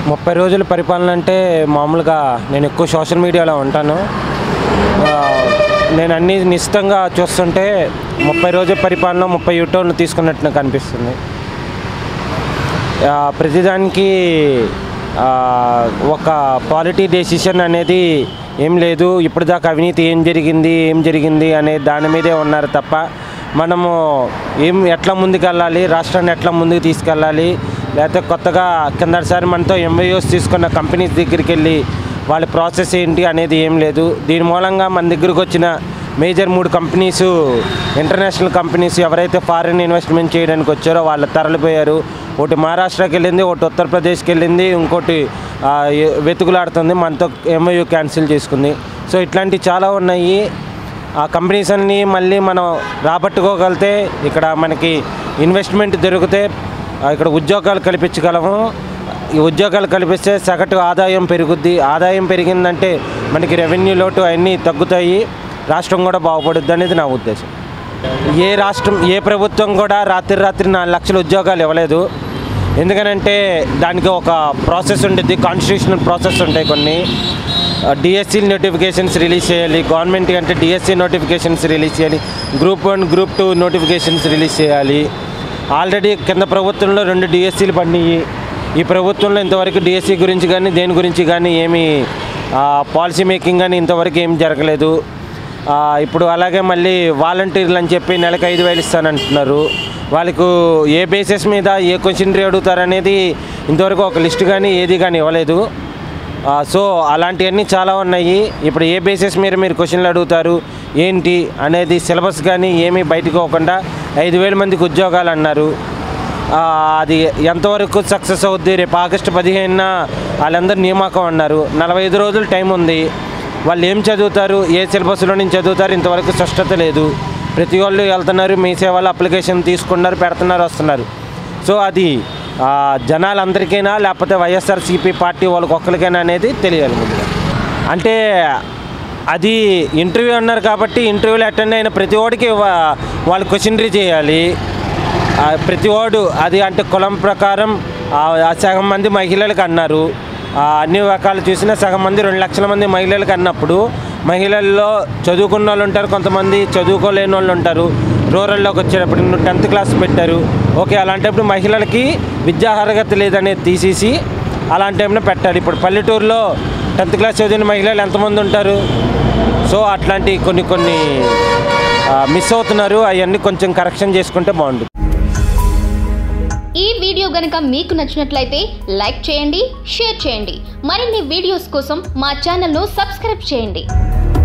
ముప్పై రోజుల పరిపాలన అంటే మామూలుగా నేను ఎక్కువ సోషల్ మీడియాలో ఉంటాను ఆ, నేను అన్ని నిశ్చితంగా చూస్తుంటే ముప్పై రోజుల పరిపాలన ముప్పై యూటర్న్లు తీసుకున్నట్టు నాకు అనిపిస్తుంది ఆ, ప్రతిదానికి ఆ, ఒక పాలిటీ డెసిషన్ అనేది ఏం లేదు ఇప్పటిదాకా అవినీతి ఏం జరిగింది ఏం జరిగింది అనే దాని మీదే ఉన్నారు తప్ప మనము ఏం ఎట్లా ముందుకెళ్ళాలి రాష్ట్రాన్ని ఎట్లా ముందుకు తీసుకెళ్ళాలి లేకపోతే కొత్తగా కిందటిసారి మనతో ఎంవైఓస్ తీసుకున్న కంపెనీస్ దగ్గరికి వెళ్ళి వాళ్ళ ప్రాసెస్ ఏంటి అనేది ఏం లేదు దీని మూలంగా మన దగ్గరకు వచ్చిన మేజర్ మూడు కంపెనీస్ ఇంటర్నేషనల్ కంపెనీస్ ఎవరైతే ఫారిన్ ఇన్వెస్ట్మెంట్ చేయడానికి వచ్చారో వాళ్ళు తరలిపోయారు ఒకటి మహారాష్ట్రకి వెళ్ళింది ఒకటి ఉత్తరప్రదేశ్కి వెళ్ళింది ఇంకోటి ఆ, ఎ- వెతుకులాడుతుంది మనతో ఎంఐయూ క్యాన్సిల్ చేసుకుంది సో ఇట్లాంటివి చాలా ఉన్నాయి ఆ కంపెనీస్ అన్నీ మళ్ళీ మనం రాబట్టుకోగలితే ఇక్కడ మనకి ఇన్వెస్ట్మెంట్ దొరికితే ఆ, ఇక్కడ ఉద్యోగాలు కల్పించగలము ఈ ఉద్యోగాలు కల్పిస్తే సగటు ఆదాయం పెరుగుద్ది ఆదాయం పెరిగిందంటే మనకి రెవెన్యూ లోటు అన్నీ తగ్గుతాయి రాష్ట్రం కూడా బాగుపడుద్ది అనేది నా ఉద్దేశం ఏ రాష్ట్రం ఏ ప్రభుత్వం కూడా రాత్రి రాత్రి నాలుగు లక్షల ఉద్యోగాలు ఇవ్వలేదు ఎందుకనంటే దానికి ఒక ప్రాసెస్ ఉంటుంది కాన్స్టిట్యూషనల్ ప్రాసెస్ ఉంటాయి కొన్ని డిఎస్సి నోటిఫికేషన్స్ రిలీజ్ చేయాలి గవర్నమెంట్ అంటే డిఎస్సి నోటిఫికేషన్స్ రిలీజ్ చేయాలి group one group two notifications release చేయాలి ఆల్రెడీ కింద ప్రభుత్వంలో రెండు డిఎస్సీలు పడినాయి ఈ ప్రభుత్వంలో ఇంతవరకు డిఎస్సి గురించి కానీ దేని గురించి కానీ ఏమీ పాలసీ మేకింగ్ కానీ ఇంతవరకు ఏం జరగలేదు ఆ, ఇప్పుడు అలాగే మళ్ళీ వాలంటీర్లు అని చెప్పి నెలకు ఐదు వేలు ఇస్తానంటున్నారు వాళ్ళకు ఏ బేసిస్ మీద ఏ క్వశ్చనరీ అడుగుతారనేది ఇంతవరకు ఒక లిస్ట్ కానీ ఏది కానీ ఇవ్వలేదు ఆ, సో అలాంటివన్నీ చాలా ఉన్నాయి ఇప్పుడు ఏ బేసిస్ మీద మీరు క్వశ్చన్లు అడుగుతారు ఏంటి అనేది సిలబస్ కానీ ఏమీ బయటకు పోకుండా ఐదు వేల మందికి ఉద్యోగాలు అన్నారు ఆ, అది ఎంతవరకు సక్సెస్ అవుద్ది రేపు ఆగస్టు పదిహేనున వాళ్ళందరూ నియామకం అన్నారు నలభై ఐదు రోజులు టైం ఉంది వాళ్ళు ఏం చదువుతారు ఏ సిలబస్లో నుంచి చదువుతారు ఇంతవరకు స్పష్టత లేదు ప్రతి వాళ్ళు వెళ్తున్నారు మీ సేవలు అప్లికేషన్ తీసుకున్నారు పెడుతున్నారు వస్తున్నారు సో అది ఆ, జనాలందరికైనా లేకపోతే వైఎస్ఆర్సీపీ పార్టీ వాళ్ళకి ఒక్కరికైనా అనేది తెలియాలి ముందుగా అంటే అది ఇంటర్వ్యూ అన్నారు కాబట్టి ఇంటర్వ్యూలో అటెండ్ అయిన ప్రతి ఓడికి వా- వాళ్ళు క్వశ్చనరీ చేయాలి ఆ, ప్రతి ఓడు అది అంటే కులం ప్రకారం ఆ, ఆ సగం మంది మహిళలకు అన్నారు ఆ, అన్ని రకాలు చూసినా సగం మంది రెండు లక్షల మంది మహిళలకు అన్నప్పుడు మహిళల్లో చదువుకున్న వాళ్ళు ఉంటారు కొంతమంది చదువుకోలేని వాళ్ళు ఉంటారు రూరల్లోకి వచ్చేటప్పుడు నువ్వు టెన్త్ క్లాస్ పెట్టారు ఓకే అలాంటప్పుడు మహిళలకి విద్యా అర్హత లేదనేది తీసేసి అలాంటి టైంలో పెట్టాలి ఇప్పుడు పల్లెటూరులో టెన్త్ క్లాస్ చదివిన మహిళలు ఎంతమంది ఉంటారు సో అట్లాంటి కొన్ని కొన్ని మిస్ అవుతున్నారు అవన్నీ కొంచెం కరెక్షన్ చేసుకుంటే బాగుంటుంది ఈ వీడియో గనుక మీకు నచ్చినట్లయితే లైక్ చేయండి షేర్ చేయండి మరిన్ని వీడియోస్ కోసం మా ఛానల్ను సబ్స్క్రైబ్ చేయండి